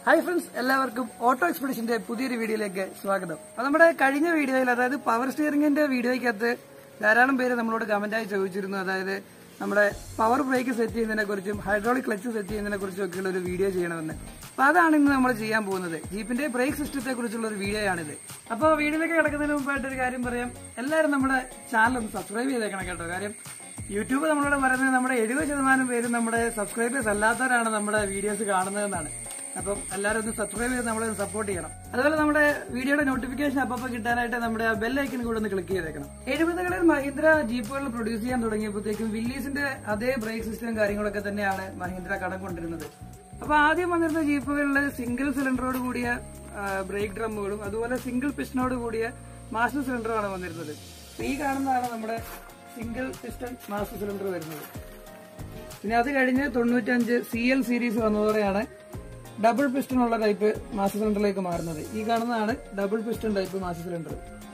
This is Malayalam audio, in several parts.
ഹായ് ഫ്രണ്ട്സ് എല്ലാവർക്കും ഓട്ടോ എക്സ്പെഡിഷന്റെ പുതിയൊരു വീഡിയോയിലേക്ക് സ്വാഗതം അപ്പൊ നമ്മുടെ കഴിഞ്ഞ വീഡിയോയിൽ അതായത് പവർ സ്റ്റിയറിംഗിന്റെ വീഡിയോയ്ക്കകത്ത് ധാരാളം പേര് നമ്മളോട് കമന്റായി ചോദിച്ചിരുന്നു അതായത് നമ്മുടെ പവർ ബ്രേക്ക് സെറ്റ് ചെയ്യുന്നതിനെ കുറിച്ചും ഹൈഡ്രോളിക് ക്ലച്ച് സെറ്റ് ചെയ്യുന്നതിനെ കുറിച്ചും ഒക്കെയുള്ള ഒരു വീഡിയോ ചെയ്യണമെന്ന് അപ്പൊ അതാണ് ഇന്ന് നമ്മൾ ചെയ്യാൻ പോകുന്നത് ജീപ്പിന്റെ ബ്രേക്ക് സിസ്റ്റത്തെ കുറിച്ചുള്ള ഒരു വീഡിയോ ആണിത് അപ്പോൾ വീഡിയോയിലേക്ക് കിടക്കുന്നതിന് മുമ്പായിട്ട് ഒരു കാര്യം പറയാം എല്ലാവരും നമ്മുടെ ചാനൽ ഒന്ന് സബ്സ്ക്രൈബ് ചെയ്തേക്കണം കേട്ടോ കാര്യം യൂട്യൂബ് നമ്മളോട് പറയുന്നത് നമ്മുടെ എഴുപത് ശതമാനം പേര് നമ്മുടെ സബ്സ്ക്രൈബേഴ്സ് അല്ലാത്തവരാണ് നമ്മുടെ വീഡിയോസ് കാണുന്നതെന്നാണ് അപ്പം എല്ലാവരും ഒന്ന് സബ്സ്ക്രൈബ് ചെയ്ത് നമ്മളെ സപ്പോർട്ട് ചെയ്യണം അതുപോലെ നമ്മുടെ വീഡിയോയുടെ നോട്ടിഫിക്കേഷൻ അപ്പം കിട്ടാനായിട്ട് നമ്മുടെ ബെല്ലൈക്കൻ കൂടെ ഒന്ന് ക്ലിക്ക് ചെയ്തേക്കണം എഴുപതുകളിൽ മഹീന്ദ്ര ജീപ്പുകൾ പ്രൊഡ്യൂസ് ചെയ്യാൻ തുടങ്ങിയപ്പോഴത്തേക്കും വില്ലീസിന്റെ അതേ ബ്രേക്ക് സിസ്റ്റം കാര്യങ്ങളൊക്കെ തന്നെയാണ് മഹീന്ദ്ര കടം കൊണ്ടിരുന്നത് അപ്പൊ ആദ്യം വന്നിരുന്ന ജീപ്പുകളിൽ സിംഗിൾ സിലിണ്ടറോട് കൂടിയ ബ്രേക്ക് ഡ്രമ്മുകളും അതുപോലെ സിംഗിൾ പിസ്റ്റനോട് കൂടിയ മാസ്റ്റർ സിലിണ്ടറുമാണ് വന്നിരുന്നത് അപ്പൊ ഈ കാണുന്നതാണ് നമ്മുടെ സിംഗിൾ പിസ്റ്റൺ മാസ്റ്റർ സിലിണ്ടർ വരുന്നത് പിന്നെ അത് കഴിഞ്ഞ് തൊണ്ണൂറ്റഞ്ച് സി എൽ സീരീസ് വന്നതോടെയാണ് ഡബിൾ പിസ്റ്റൺ ഉള്ള ടൈപ്പ് മാസ്റ്റർ സിലിണ്ടറിലേക്ക് മാറുന്നത് ഈ കാണുന്നതാണ് double piston type master cylinder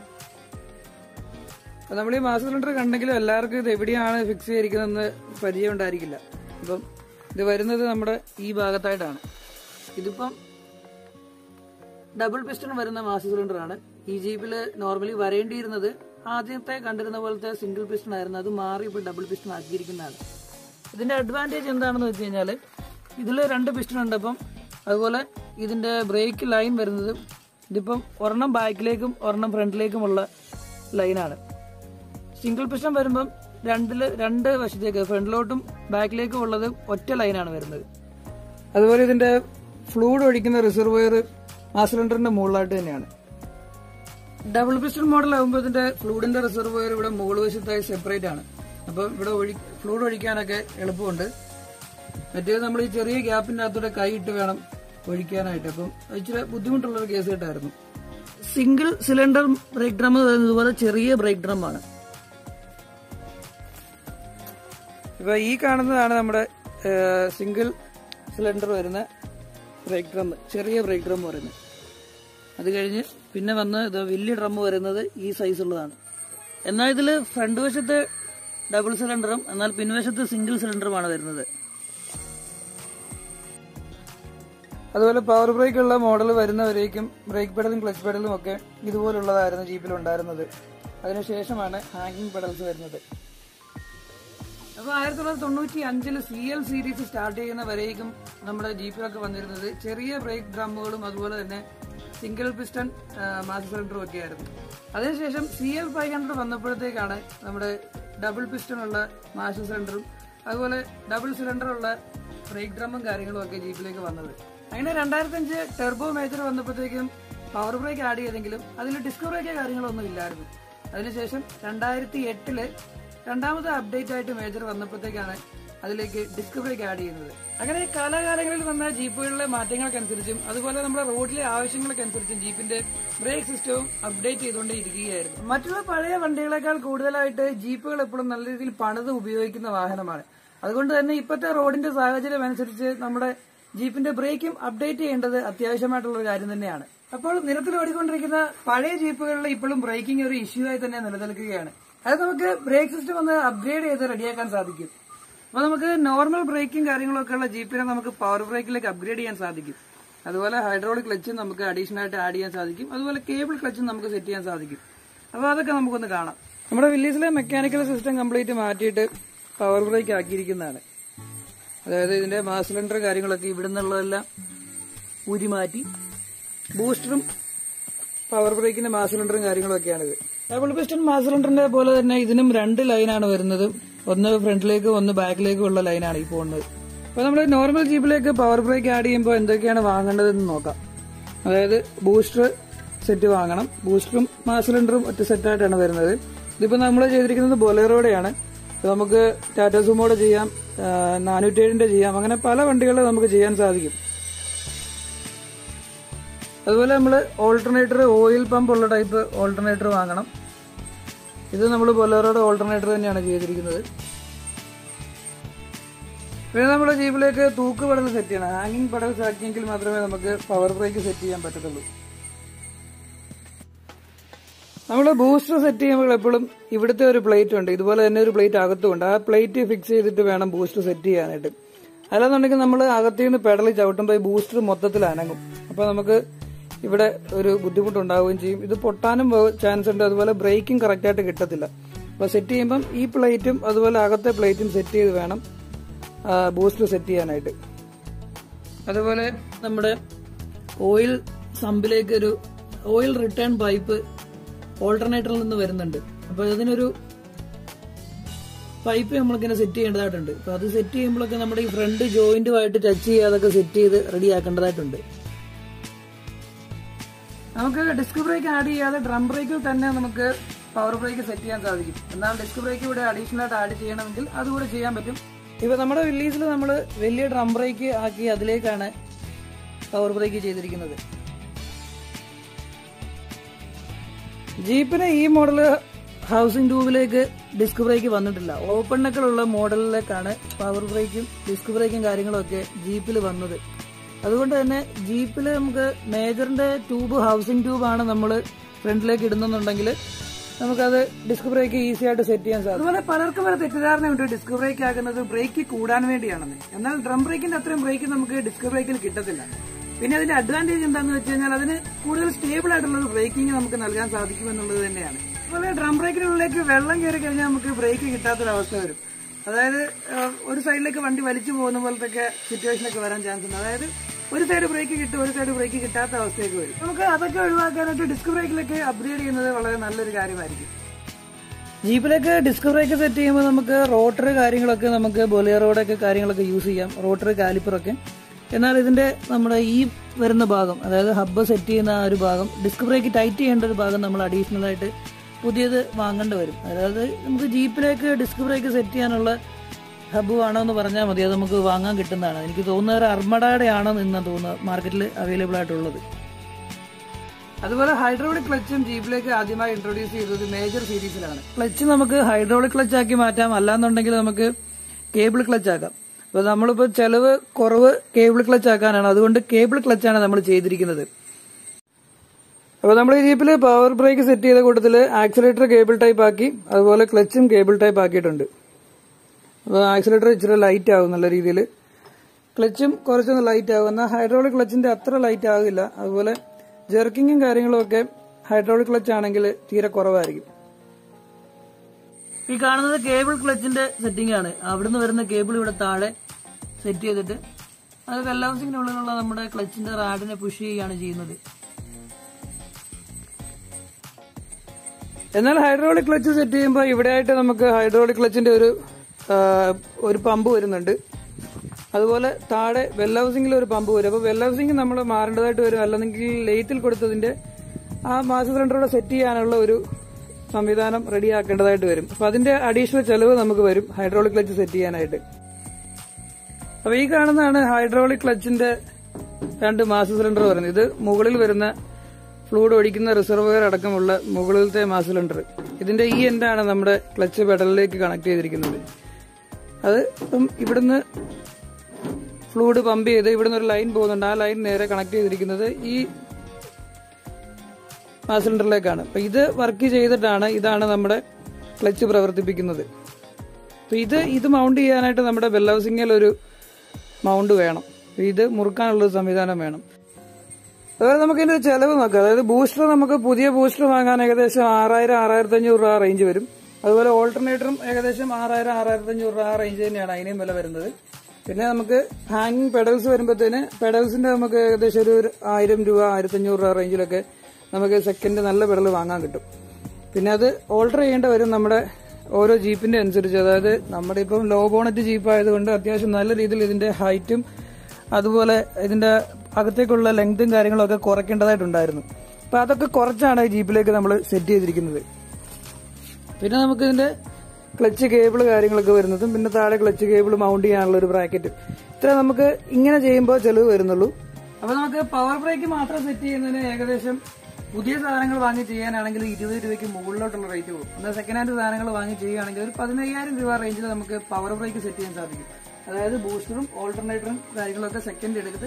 അപ്പൊ നമ്മൾ ഈ മാസ്റ്റർ സിലിണ്ടർ കണ്ടെങ്കിലും എല്ലാവർക്കും ഇത് എവിടെയാണ് ഫിക്സ് ചെയ്തിരിക്കുന്നതെന്ന് പരിചയം ഉണ്ടായിരിക്കില്ല അപ്പം ഇത് വരുന്നത് നമ്മുടെ ഈ ഭാഗത്തായിട്ടാണ് ഇതിപ്പം ഡബിൾ പിസ്റ്റൺ വരുന്ന മാസ്റ്റർ സിലിണ്ടർ ആണ് ഈ ജീപ്പിൽ നോർമലി വരേണ്ടിയിരുന്നത് ആദ്യത്തെ കണ്ടിരുന്ന പോലത്തെ സിംഗിൾ പിസ്റ്റൺ ആയിരുന്നു അത് മാറി ഇപ്പോൾ ഡബിൾ പിസ്റ്റൺ ആക്കിയിരിക്കുന്നതാണ് ഇതിന്റെ അഡ്വാൻറ്റേജ് എന്താണെന്ന് വെച്ച് കഴിഞ്ഞാൽ ഇതിൽ രണ്ട് പിസ്റ്റൺ ഉണ്ട് അപ്പം അതുപോലെ ഇതിന്റെ ബ്രേക്ക് ലൈൻ വരുന്നത് ഇതിപ്പം ഒരെണ്ണം ബാക്കിലേക്കും ഒരെണ്ണം ഫ്രണ്ടിലേക്കുമുള്ള ലൈനാണ് സിംഗിൾ പിസ്റ്റൺ വരുമ്പം രണ്ടില് രണ്ട് വശത്തേക്ക് ഫ്രണ്ടിലോട്ടും ബാക്കിലേക്കും ഉള്ളത് ഒറ്റ ലൈനാണ് വരുന്നത് അതുപോലെ ഇതിന്റെ ഫ്ലൂഡ് ഒഴിക്കുന്ന റിസർവയർ ആ സിലിണ്ടറിന്റെ മുകളിലായിട്ട് തന്നെയാണ് ഡബിൾ പിസ്റ്റൺ മോഡൽ ആകുമ്പോൾ ഇതിന്റെ ഫ്ലൂഡിന്റെ റിസർവയർ ഇവിടെ മുകൾ വശത്തായി സെപ്പറേറ്റ് ആണ് അപ്പോൾ ഇവിടെ ഒഴി ഫ്ലൂഡ് ഒഴിക്കാനൊക്കെ എളുപ്പമുണ്ട് മറ്റേത് നമ്മൾ ഈ ചെറിയ ഗ്യാപ്പിന്റെ അകത്തൂടെ കൈ ഇട്ട് വേണം ഒഴിക്കാനായിട്ട് അപ്പം അത് ഇച്ചിരി ബുദ്ധിമുട്ടുള്ള ഒരു കേസ് കേട്ടായിരുന്നു സിംഗിൾ സിലിണ്ടർ ബ്രേക്ക് ഡ്രം ഇതുപോലെ ചെറിയ ബ്രേക്ക് ഡ്രം ആണ് ഇപ്പൊ ഈ കാണുന്നതാണ് നമ്മുടെ സിംഗിൾ സിലിണ്ടർ വരുന്ന ബ്രേക്ക് ഡ്രം ചെറിയ ബ്രേക്ക് ഡ്രം പറയുന്നത് അത് കഴിഞ്ഞ് പിന്നെ വന്ന് ഇത് വലിയ ഡ്രം വരുന്നത് ഈ സൈസ് ഉള്ളതാണ് എന്നാൽ ഇതിൽ ഫ്രണ്ട് വശത്ത് ഡബിൾ സിലിണ്ടറും എന്നാൽ പിൻവശത്ത് സിംഗിൾ സിലിണ്ടറുമാണ് വരുന്നത് അതുപോലെ പവർ ബ്രേക്ക് ഉള്ള മോഡൽ വരുന്നവരേക്കും ബ്രേക്ക് പെഡലും ക്ലച്ച് പെഡലും ഒക്കെ ഇതുപോലുള്ളതായിരുന്നു ജീപ്പിൽ ഉണ്ടായിരുന്നത് അതിനുശേഷമാണ് ഹാങ്ങിങ് പെഡൽസ് വരുന്നത് അപ്പൊ ആയിരത്തി തൊള്ളായിരത്തി തൊണ്ണൂറ്റി അഞ്ചില് സി എൽ സീരീസ് സ്റ്റാർട്ട് ചെയ്യുന്ന വരേക്കും നമ്മുടെ ജീപ്പിലൊക്കെ വന്നിരുന്നത് ചെറിയ ബ്രേക്ക് ഡ്രമ്മുകളും അതുപോലെ തന്നെ സിംഗിൾ പിസ്റ്റൺ മാസ് സിലിണ്ടറും ഒക്കെ ആയിരുന്നു അതിനുശേഷം സി എൽ ഫൈവ് ഹൺഡ്രഡ് വന്നപ്പോഴത്തേക്കാണ് നമ്മുടെ ഡബിൾ പിസ്റ്റൺ ഉള്ള മാസ് സിലിണ്ടറും അതുപോലെ ഡബിൾ സിലിണ്ടർ ഉള്ള ബ്രേക്ക് ഡ്രമ്മും കാര്യങ്ങളും ഒക്കെ ജീപ്പിലേക്ക് വന്നത് അങ്ങനെ രണ്ടായിരത്തി അഞ്ച് ടെർബോ മേജർ വന്നപ്പോഴത്തേക്കും പവർ ബ്രേക്ക് ആഡ് ചെയ്തെങ്കിലും അതിൽ ഡിസ്ക് ബ്രേക്ക് കാര്യങ്ങളൊന്നും ഇല്ലായിരുന്നു അതിനുശേഷം രണ്ടായിരത്തി എട്ടില് രണ്ടാമത്തെ അപ്ഡേറ്റ് ആയിട്ട് മേജർ വന്നപ്പോഴത്തേക്കാണ് അതിലേക്ക് ഡിസ്ക് ബ്രേക്ക് ആഡ് ചെയ്യുന്നത് അങ്ങനെ കാലാകാലങ്ങളിൽ വന്ന ജീപ്പുകളിലെ മാറ്റങ്ങൾക്കനുസരിച്ചും അതുപോലെ നമ്മുടെ റോഡിലെ ആവശ്യങ്ങൾക്കനുസരിച്ചും ജീപ്പിന്റെ ബ്രേക്ക് സിസ്റ്റവും അപ്ഡേറ്റ് ചെയ്തുകൊണ്ടേ ഇരിക്കുകയായിരുന്നു മറ്റുള്ള പഴയ വണ്ടികളെക്കാൾ കൂടുതലായിട്ട് ജീപ്പുകൾ എപ്പോഴും നല്ല രീതിയിൽ പണിത് ഉപയോഗിക്കുന്ന വാഹനമാണ് അതുകൊണ്ട് തന്നെ ഇപ്പോഴത്തെ റോഡിന്റെ സാഹചര്യം അനുസരിച്ച് നമ്മുടെ ജീപ്പിന്റെ ബ്രേക്കും അപ്ഡേറ്റ് ചെയ്യേണ്ടത് അത്യാവശ്യമായിട്ടുള്ള ഒരു കാര്യം തന്നെയാണ് അപ്പോൾ നിരത്തിൽ ഓടിക്കൊണ്ടിരിക്കുന്ന പഴയ ജീപ്പുകളിൽ ഇപ്പോഴും ബ്രേക്കിംഗ് ഒരു ഇഷ്യൂ ആയി തന്നെ നിലനിൽക്കുകയാണ് അത് നമുക്ക് ബ്രേക്ക് സിസ്റ്റം ഒന്ന് അപ്ഗ്രേഡ് ചെയ്ത് റെഡിയാക്കാൻ സാധിക്കും അപ്പൊ നമുക്ക് നോർമൽ ബ്രേക്കും കാര്യങ്ങളൊക്കെ ഉള്ള ജീപ്പിനെ നമുക്ക് പവർ ബ്രേക്കിലേക്ക് അപ്ഗ്രേഡ് ചെയ്യാൻ സാധിക്കും അതുപോലെ ഹൈഡ്രോളിക് ക്ലച്ചും നമുക്ക് അഡീഷണൽ ആയിട്ട് ആഡ് ചെയ്യാൻ സാധിക്കും അതുപോലെ കേബിൾ ക്ലച്ചും നമുക്ക് സെറ്റ് ചെയ്യാൻ സാധിക്കും അപ്പോൾ അതൊക്കെ നമുക്കൊന്ന് കാണാം നമ്മുടെ വില്ലീസിലെ മെക്കാനിക്കൽ സിസ്റ്റം കംപ്ലീറ്റ് മാറ്റിയിട്ട് പവർ ബ്രേക്ക് ആക്കിയിരിക്കുന്നതാണ് അതായത് ഇതിന്റെ മാസ് സിലിണ്ടർ കാര്യങ്ങളൊക്കെ ഇവിടെ നിന്നുള്ളതെല്ലാം ഊരി മാറ്റി ബൂസ്റ്ററും പവർ ബ്രേക്കിന്റെ മാസ് സിലിണ്ടറും കാര്യങ്ങളൊക്കെയാണിത് ഡബിൾ പിസ്റ്റൺ മാസ് സിലിണ്ടറിന്റെ പോലെ തന്നെ ഇതിനും രണ്ട് ലൈനാണ് വരുന്നത് ഒന്ന് ഫ്രണ്ടിലേക്കും ഒന്ന് ബാക്കിലേക്കും ഉള്ള ലൈനാണ് ഈ പോകുന്നത് അപ്പൊ നമ്മൾ നോർമൽ ജീപ്പിലേക്ക് പവർ ബ്രേക്ക് ആഡ് ചെയ്യുമ്പോൾ എന്തൊക്കെയാണ് വാങ്ങേണ്ടതെന്ന് നോക്കാം അതായത് ബൂസ്റ്റർ സെറ്റ് വാങ്ങണം ബൂസ്റ്ററും മാസ് സിലിണ്ടറും ഒറ്റ സെറ്റായിട്ടാണ് വരുന്നത് ഇതിപ്പോ നമ്മൾ ചെയ്തിരിക്കുന്നത് ബൊലേറോടെയാണ് നമുക്ക് ടാറ്റ സുമോടെ ചെയ്യാം നാനൂറ്റേഴിന്റെ ചെയ്യാം അങ്ങനെ പല വണ്ടികളിൽ നമുക്ക് ചെയ്യാൻ സാധിക്കും അതുപോലെ നമ്മൾ ഓൾട്ടർനേറ്റർ ഓയിൽ പമ്പ് ഉള്ള ടൈപ്പ് ഓൾട്ടർനേറ്റർ വാങ്ങണം ഇത് നമ്മൾ ബൊലേറോയുടെ ഓൾട്ടർനേറ്റർ തന്നെയാണ് ചെയ്തിരിക്കുന്നത് പിന്നെ നമ്മുടെ ജീപ്പിലേക്ക് തൂക്ക് പടൽ സെറ്റ് ചെയ്യണം ഹാങ്ങിങ് പടൽ ആക്കിയെങ്കിൽ മാത്രമേ നമുക്ക് പവർ ബ്രേക്ക് സെറ്റ് ചെയ്യാൻ പറ്റത്തുള്ളൂ നമ്മൾ ബൂസ്റ്റർ സെറ്റ് ചെയ്യുമ്പോൾ എപ്പോഴും ഇവിടുത്തെ ഒരു പ്ലേറ്റ് ഉണ്ട് ഇതുപോലെ തന്നെ ഒരു പ്ലേറ്റ് അകത്തുമുണ്ട് ആ പ്ലേറ്റ് ഫിക്സ് ചെയ്തിട്ട് വേണം ബൂസ്റ്റർ സെറ്റ് ചെയ്യാനായിട്ട് അല്ലാന്നുണ്ടെങ്കിൽ നമ്മൾ അകത്തു നിന്ന് പെഡൽ ചവിട്ടുമ്പോൾ ഈ ബൂസ്റ്റർ മൊത്തത്തിൽ അനങ്ങും അപ്പോൾ നമുക്ക് ഇവിടെ ഒരു ബുദ്ധിമുട്ടുണ്ടാവുകയും ചെയ്യും ഇത് പൊട്ടാനും ചാൻസ് ഉണ്ട് അതുപോലെ ബ്രേക്കിംഗ് കറക്റ്റായിട്ട് കിട്ടത്തില്ല അപ്പോൾ സെറ്റ് ചെയ്യുമ്പം ഈ പ്ലേറ്റും അതുപോലെ അകത്തെ പ്ലേറ്റും സെറ്റ് ചെയ്ത് വേണം ബൂസ്റ്റർ സെറ്റ് ചെയ്യാനായിട്ട് അതുപോലെ നമ്മുടെ ഓയിൽ സമ്പിലേക്ക് ഒരു ഓയിൽ റിട്ടേൺ പൈപ്പ് ഓൾട്ടർനേറ്ററിൽ നിന്ന് വരുന്നുണ്ട് അപ്പോൾ ഇതിനൊരു പൈപ്പ് നമ്മളിങ്ങനെ സെറ്റ് ചെയ്യേണ്ടതായിട്ടുണ്ട് അപ്പൊ അത് സെറ്റ് ചെയ്യുമ്പോഴൊക്കെ നമ്മുടെ ഈ ഫ്രണ്ട് ജോയിന്റുമായിട്ട് ടച്ച് ചെയ്യാതൊക്കെ സെറ്റ് ചെയ്ത് റെഡി ആക്കേണ്ടതായിട്ടുണ്ട് നമുക്ക് ഡിസ്ക് ബ്രേക്ക് ആഡ് ചെയ്യാതെ ഡ്രം ബ്രേക്കിൽ തന്നെ നമുക്ക് പവർ ബ്രേക്ക് സെറ്റ് ചെയ്യാൻ സാധിക്കും എന്നാൽ ഡിസ്ക് ബ്രേക്ക് ഇവിടെ അഡീഷണൽ ആയിട്ട് ആഡ് ചെയ്യണമെങ്കിൽ അതുകൂടെ ചെയ്യാൻ പറ്റും ഇപ്പൊ നമ്മുടെ വില്ലീസിൽ നമ്മൾ വലിയ ഡ്രം ബ്രേക്ക് ആക്കി അതിലേക്കാണ് പവർ ബ്രേക്ക് ചെയ്തിരിക്കുന്നത് ജീപ്പിന് ഈ മോഡല് ഹൗസിംഗ് ട്യൂബിലേക്ക് ഡിസ്ക് ബ്രേക്ക് വന്നിട്ടില്ല ഓപ്പൺ നെക്കിലുള്ള മോഡലിലേക്കാണ് പവർ ബ്രേക്കും ഡിസ്ക് ബ്രേക്കും കാര്യങ്ങളും ഒക്കെ ജീപ്പിൽ വന്നത് അതുകൊണ്ട് തന്നെ ജീപ്പിൽ നമുക്ക് മേജറിന്റെ ട്യൂബ് ഹൗസിംഗ് ട്യൂബാണ് നമ്മൾ ഫ്രണ്ടിലേക്ക് ഇടുന്നുണ്ടെങ്കിൽ നമുക്കത് ഡിസ്ക് ബ്രേക്ക് ഈസി ആയിട്ട് സെറ്റ് ചെയ്യാൻ സാധിക്കും അതുപോലെ പലർക്കും വരെ തെറ്റിദ്ധാരണയുണ്ട് ഡിസ്ക് ബ്രേക്ക് ആക്കുന്നത് ബ്രേക്ക് കൂടാൻ വേണ്ടിയാണെന്ന് എന്നാൽ ഡ്രം ബ്രേക്കിന്റെ അത്രയും ബ്രേക്ക് നമുക്ക് ഡിസ്ക് ബ്രേക്കിൽ കിട്ടത്തില്ല പിന്നെ അതിന്റെ അഡ്വാൻറ്റേജ് എന്താണെന്ന് വെച്ച് കഴിഞ്ഞാൽ അതിന് കൂടുതൽ സ്റ്റേബിൾ ആയിട്ടുള്ള ഒരു ബ്രേക്കിംഗ് നമുക്ക് നൽകാൻ സാധിക്കും എന്നുള്ളത് തന്നെയാണ് അതുപോലെ ഡ്രം ബ്രേക്കിനുള്ളിലേക്ക് വെള്ളം കയറി കഴിഞ്ഞാൽ നമുക്ക് ബ്രേക്ക് കിട്ടാത്തൊരവസ്ഥ വരും അതായത് ഏഹ്, ഒരു സൈഡിലേക്ക് വണ്ടി വലിച്ചു പോകുന്ന പോലത്തെ സിറ്റുവേഷനൊക്കെ വരാൻ ചാൻസ് ഉണ്ട് അതായത് ഒരു സൈഡ് ബ്രേക്ക് കിട്ടും ഒരു സൈഡ് ബ്രേക്ക് കിട്ടാത്ത അവസ്ഥയൊക്കെ വരും നമുക്ക് അതൊക്കെ ഒഴിവാക്കാനായിട്ട് ഡിസ്ക് ബ്രേക്കിലേക്ക് അപ്ഗ്രേഡ് ചെയ്യുന്നത് വളരെ നല്ലൊരു കാര്യമായിരിക്കും ജീപ്പിലേക്ക് ഡിസ്ക് ബ്രേക്ക് സെറ്റ് ചെയ്യുമ്പോൾ നമുക്ക് റോട്ടർ കാര്യങ്ങളൊക്കെ നമുക്ക് ബൊലേറോയുടെ ഒക്കെ കാര്യങ്ങളൊക്കെ യൂസ് ചെയ്യാം റോട്ടർ കാലിപ്പറൊക്കെ എന്നാൽ ഇതിന്റെ നമ്മുടെ ഈ വരുന്ന ഭാഗം അതായത് ഹബ്ബ് സെറ്റ് ചെയ്യുന്ന ആ ഒരു ഭാഗം ഡിസ്ക് ബ്രേക്ക് ടൈറ്റ് ചെയ്യേണ്ട ഒരു ഭാഗം നമ്മൾ അഡീഷണൽ ആയിട്ട് പുതിയത് വാങ്ങേണ്ടി വരും അതായത് നമുക്ക് ജീപ്പിലേക്ക് ഡിസ്ക് ബ്രേക്ക് സെറ്റ് ചെയ്യാനുള്ള ഹബ്ബ് വേണമെന്ന് പറഞ്ഞാൽ മതി അത് നമുക്ക് വാങ്ങാൻ കിട്ടുന്നതാണ് എനിക്ക് തോന്നുന്നത് ഒരു അർമഡയുടെ ആണെന്ന് ഇന്നാണ് തോന്നുന്നത് മാർക്കറ്റിൽ അവൈലബിൾ ആയിട്ടുള്ളത് അതുപോലെ ഹൈഡ്രോളിക് ക്ലച്ചും ജീപ്പിലേക്ക് ആദ്യമായി ഇൻട്രൊഡ്യൂസ് ചെയ്തത് മേജർ സീരീസിലാണ് ക്ലച്ച് നമുക്ക് ഹൈഡ്രോളിക് ക്ലച്ച് ആക്കി മാറ്റാം അല്ലാന്നുണ്ടെങ്കിൽ നമുക്ക് കേബിൾ ക്ലച്ച് ആക്കാം അപ്പൊ നമ്മളിപ്പോ ചെലവ് കുറവ് കേബിൾ ക്ലച്ച് ആക്കാനാണ് അതുകൊണ്ട് കേബിൾ ക്ലച്ചാണ് നമ്മൾ ചെയ്തിരിക്കുന്നത് അപ്പൊ നമ്മൾ ഈ ജീപ്പിൽ പവർ ബ്രേക്ക് സെറ്റ് ചെയ്ത കൂട്ടത്തിൽ ആക്സിലേറ്റർ കേബിൾ ടൈപ്പ് ആക്കി അതുപോലെ ക്ലച്ചും കേബിൾ ടൈപ്പ് ആക്കിയിട്ടുണ്ട് അപ്പോൾ ആക്സിലേറ്റർ ഇച്ചിരി ലൈറ്റ് ആവും നല്ല രീതിയിൽ ക്ലച്ചും കുറച്ചൊന്ന് ലൈറ്റ് ആവും എന്നാൽ ഹൈഡ്രോളിക് ക്ലച്ചിന്റെ അത്ര ലൈറ്റ് ആകില്ല അതുപോലെ ജെർക്കിങ്ങും കാര്യങ്ങളും ഒക്കെ ഹൈഡ്രോളിക് ക്ലച്ച് ആണെങ്കിൽ തീരെ കുറവായിരിക്കും ഈ കാണുന്നത് കേബിൾ ക്ലച്ചിന്റെ സെറ്റിംഗ് ആണ് അവിടുന്ന് വരുന്ന കേബിൾ ഇവിടെ താഴെ സെറ്റ് ചെയ്തിട്ട് അത് വെല്ലൗസിങ്ങിനുള്ളിലുള്ള നമ്മുടെ ക്ലച്ചിന്റെ റാഡിനെ പുഷ് ചെയ്യുകയാണ് ചെയ്യുന്നത് എന്നാൽ ഹൈഡ്രോളിക് ക്ലച്ച് സെറ്റ് ചെയ്യുമ്പോൾ ഇവിടെയായിട്ട് നമുക്ക് ഹൈഡ്രോളിക് ക്ലച്ചിന്റെ ഒരു ആ, ഒരു പമ്പ് വരുന്നുണ്ട് അതുപോലെ താഴെ വെൽ ഹൗസിംഗിൽ ഒരു പമ്പ് വരും അപ്പോൾ വെൽ ഹൗസിംഗ് നമ്മൾ മാറേണ്ടതായിട്ട് വരും അല്ലെങ്കിൽ ലെയ്ത്തിൽ കൊടുത്തതിന്റെ ആ മാസ് സിലിണ്ടറോടെ സെറ്റ് ചെയ്യാനുള്ള ഒരു സംവിധാനം റെഡിയാക്കേണ്ടതായിട്ട് വരും അപ്പോൾ അതിന്റെ അഡീഷണൽ ചെലവ് നമുക്ക് വരും ഹൈഡ്രോളിക് ക്ലച്ച് സെറ്റ് ചെയ്യാനായിട്ട് അപ്പോൾ ഈ കാണുന്നതാണ് ഹൈഡ്രോളിക് ക്ലച്ചിന്റെ രണ്ട് മാസ് സിലിണ്ടർ വരുന്നത് ഇത് മുകളിൽ വരുന്ന ഫ്ലൂഡ് ഒഴിക്കുന്ന റിസർവയർ അടക്കമുള്ള മുകളിലത്തെ മാസ് സിലിണ്ടർ ഇതിന്റെ ഈ എൻഡാണ് നമ്മുടെ ക്ലച്ച് പെഡലിലേക്ക് കണക്ട് ചെയ്തിരിക്കുന്നത് അത് ഇപ്പം ഇവിടുന്ന് ഫ്ലൂഡ് പമ്പ് ചെയ്ത് ഇവിടുന്ന് ഒരു ലൈൻ പോകുന്നുണ്ട് ആ ലൈൻ നേരെ കണക്ട് ചെയ്തിരിക്കുന്നത് ഈ മാസ് സിലിണ്ടറിലേക്കാണ് അപ്പൊ ഇത് വർക്ക് ചെയ്തിട്ടാണ് ഇതാണ് നമ്മുടെ ക്ലച്ച് പ്രവർത്തിപ്പിക്കുന്നത് അപ്പൊ ഇത് ഇത് മൗണ്ട് ചെയ്യാനായിട്ട് നമ്മുടെ ബെൽ ഹൗസിങ്ങിൽ ഒരു മൗണ്ട് വേണം അപ്പൊ ഇത് മുറുക്കാനുള്ള ഒരു സംവിധാനം വേണം അതുപോലെ നമുക്ക് ഇതിന്റെ ചെലവ് നോക്കാം അതായത് ബൂസ്റ്റർ നമുക്ക് പുതിയ ബൂസ്റ്റർ വാങ്ങാൻ ഏകദേശം ആറായിരം ആറായിരത്തി അഞ്ഞൂറ് രൂപ റേഞ്ച് വരും അതുപോലെ ഓൾട്ടർനേറ്ററും ഏകദേശം ആറായിരം ആറായിരത്തി അഞ്ഞൂറ് രൂപ റേഞ്ച് തന്നെയാണ് അതിനെയും വില വരുന്നത് പിന്നെ നമുക്ക് ഹാങ്ങിങ് പെഡൽസ് വരുമ്പോഴത്തേന് പെഡൽസിന്റെ നമുക്ക് ഏകദേശം ഒരു ആയിരം രൂപ ആയിരത്തി അഞ്ഞൂറ് രൂപ റേഞ്ചിലൊക്കെ നമുക്ക് സെക്കൻഡ് നല്ല പെഡൽ വാങ്ങാൻ കിട്ടും പിന്നെ അത് ഓൾട്ടർ ചെയ്യേണ്ട വരും നമ്മുടെ ഓരോ ജീപ്പിന്റെ അനുസരിച്ച് അതായത് നമ്മുടെ ഇപ്പം ലോ ബോണറ്റ് ജീപ്പ് ആയതുകൊണ്ട് അത്യാവശ്യം നല്ല രീതിയിൽ ഇതിന്റെ ഹൈറ്റും അതുപോലെ ഇതിന്റെ അകത്തേക്കുള്ള ലെങ്തും കാര്യങ്ങളും ഒക്കെ കുറയ്ക്കേണ്ടതായിട്ടുണ്ടായിരുന്നു അപ്പൊ അതൊക്കെ കുറച്ചാണ് ഈ ജീപ്പിലേക്ക് നമ്മൾ സെറ്റ് ചെയ്തിരിക്കുന്നത് പിന്നെ നമുക്ക് ഇതിന്റെ ക്ലച്ച് കേബിൾ കാര്യങ്ങളൊക്കെ വരുന്നതും പിന്നെ താഴെ ക്ലച്ച് കേബിൾ മൗണ്ട് ചെയ്യാനുള്ള ഒരു ബ്രാക്കറ്റും ഇത്ര നമുക്ക് ഇങ്ങനെ ചെയ്യുമ്പോൾ ചെലവ് വരുന്നുള്ളൂ അപ്പൊ നമുക്ക് പവർ ബ്രേക്ക് മാത്രം സെറ്റ് ചെയ്യുന്നതിന് ഏകദേശം പുതിയ സാധനങ്ങൾ വാങ്ങി ചെയ്യാനാണെങ്കിൽ ഇരുപത് രൂപയ്ക്ക് മുകളിലോട്ടുള്ള റേറ്റ് പോകും എന്നാൽ സെക്കൻഡ് ഹാൻഡ് സാധനങ്ങൾ വാങ്ങി ചെയ്യുകയാണെങ്കിൽ ഒരു പതിനയ്യായിരം രൂപ റേഞ്ചിൽ നമുക്ക് പവർ ബ്രേക്ക് സെറ്റ് ചെയ്യാൻ സാധിക്കും അതായത് ബൂസ്റ്ററും ഓൾട്ടർനേറ്ററും കാര്യങ്ങളൊക്കെ സെക്കൻഡ് എടുത്തിട്ട്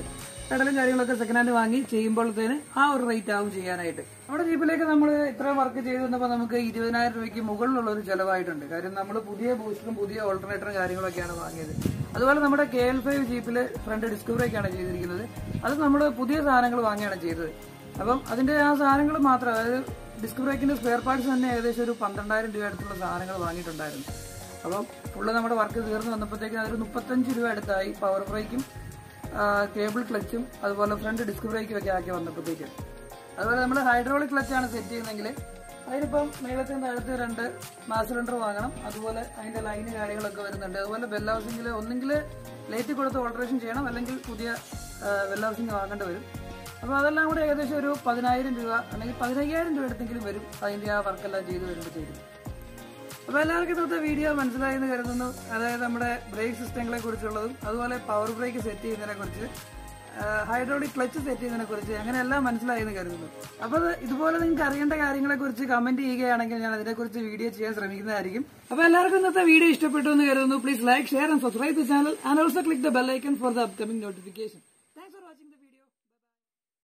പെഡലും കാര്യങ്ങളൊക്കെ സെക്കൻഡ് ഹാൻഡ് വാങ്ങി ചെയ്യുമ്പോഴത്തേന് ആ ഒരു റേറ്റ് ആവും ചെയ്യാനായിട്ട് നമ്മുടെ ജീപ്പിലേക്ക് നമ്മൾ ഇത്രയും വർക്ക് ചെയ്ത് വന്നപ്പോൾ നമുക്ക് ഇരുപതിനായിരം രൂപയ്ക്ക് മുകളിലുള്ള ഒരു ചെലവായിട്ടുണ്ട് കാര്യം നമ്മൾ പുതിയ ബൂസ്റ്ററും പുതിയ ഓൾട്ടർനേറ്ററും കാര്യങ്ങളൊക്കെയാണ് വാങ്ങിയത് അതുപോലെ നമ്മുടെ കെ എൽ ഫൈവ് ജീപ്പിൽ ഫ്രണ്ട് ഡിസ്കവറിയൊക്കെയാണ് ചെയ്തിരിക്കുന്നത് അത് നമ്മൾ പുതിയ സാധനങ്ങൾ വാങ്ങിയാണ് ചെയ്തത് അപ്പം അതിന്റെ ആ സാധനങ്ങൾ മാത്രം അതായത് ഡിസ്ക് ബ്രേക്കിന്റെ സ്പെയർ പാർട്സ് തന്നെ ഏകദേശം ഒരു പന്ത്രണ്ടായിരം രൂപ അടുത്തുള്ള സാധനങ്ങൾ വാങ്ങിയിട്ടുണ്ടായിരുന്നു അപ്പം ഫുള്ള് നമ്മുടെ വർക്ക് തീർന്നു വന്നപ്പോഴത്തേക്കും അതൊരു മുപ്പത്തഞ്ച് രൂപ അടുത്തായി പവർ ബ്രേക്കും കേബിൾ ക്ലച്ചും അതുപോലെ ഫ്രണ്ട് ഡിസ്ക് ബ്രേക്കും ഒക്കെ ആക്കി വന്നപ്പോഴത്തേക്കും അതുപോലെ നമ്മൾ ഹൈഡ്രോളിക് ക്ലച്ചാണ് സെറ്റ് ചെയ്യുന്നതെങ്കിൽ അതിനിപ്പം നീളത്തിന് താഴത്ത് രണ്ട് മാസ് സിലിണ്ടർ വാങ്ങണം അതുപോലെ അതിന്റെ ലൈന് കാര്യങ്ങളൊക്കെ വരുന്നുണ്ട് അതുപോലെ ബെൽ ഹൗസിംഗിൽ ഒന്നെങ്കിൽ ലേറ്റ് കൊടുത്ത് ഓൾട്ടറേഷൻ ചെയ്യണം അല്ലെങ്കിൽ പുതിയ ബെൽ ഹൗസിംഗ് വാങ്ങേണ്ടി വരും അപ്പോൾ അതെല്ലാം കൂടെ ഏകദേശം ഒരു പതിനായിരം രൂപ അല്ലെങ്കിൽ പതിനയ്യായിരം രൂപ അടുത്തെങ്കിലും വരും അതിന്റെ ആ വർക്കെല്ലാം ചെയ്ത് വരുമ്പോഴത്തേക്കും അപ്പോൾ എല്ലാവർക്കും ഇന്നത്തെ വീഡിയോ മനസ്സിലായി എന്ന് കരുതുന്നു അതായത് നമ്മുടെ ബ്രേക്ക് സിസ്റ്റങ്ങളെ കുറിച്ചുള്ളതും അതുപോലെ പവർ ബ്രേക്ക് സെറ്റ് ചെയ്യുന്നതിനെ കുറിച്ച് ഹൈഡ്രോളിക് ക്ലച്ച് സെറ്റ് ചെയ്യുന്നതിനെ കുറിച്ച് അങ്ങനെ എല്ലാം മനസ്സിലായി എന്ന് കരുതുന്നു അപ്പോൾ അത് ഇതുപോലെ നിങ്ങൾക്ക് അറിയേണ്ട കാര്യങ്ങളെ കുറിച്ച് കമന്റ് ചെയ്യുകയാണെങ്കിൽ ഞാൻ അതിനെക്കുറിച്ച് വീഡിയോ ചെയ്യാൻ ശ്രമിക്കുന്നതായിരിക്കും അപ്പോൾ എല്ലാവർക്കും ഇന്നത്തെ വീഡിയോ ഇഷ്ടപ്പെട്ടു എന്ന് കരുതുന്നു please like share and subscribe the channel and also click the bell icon for the upcoming notification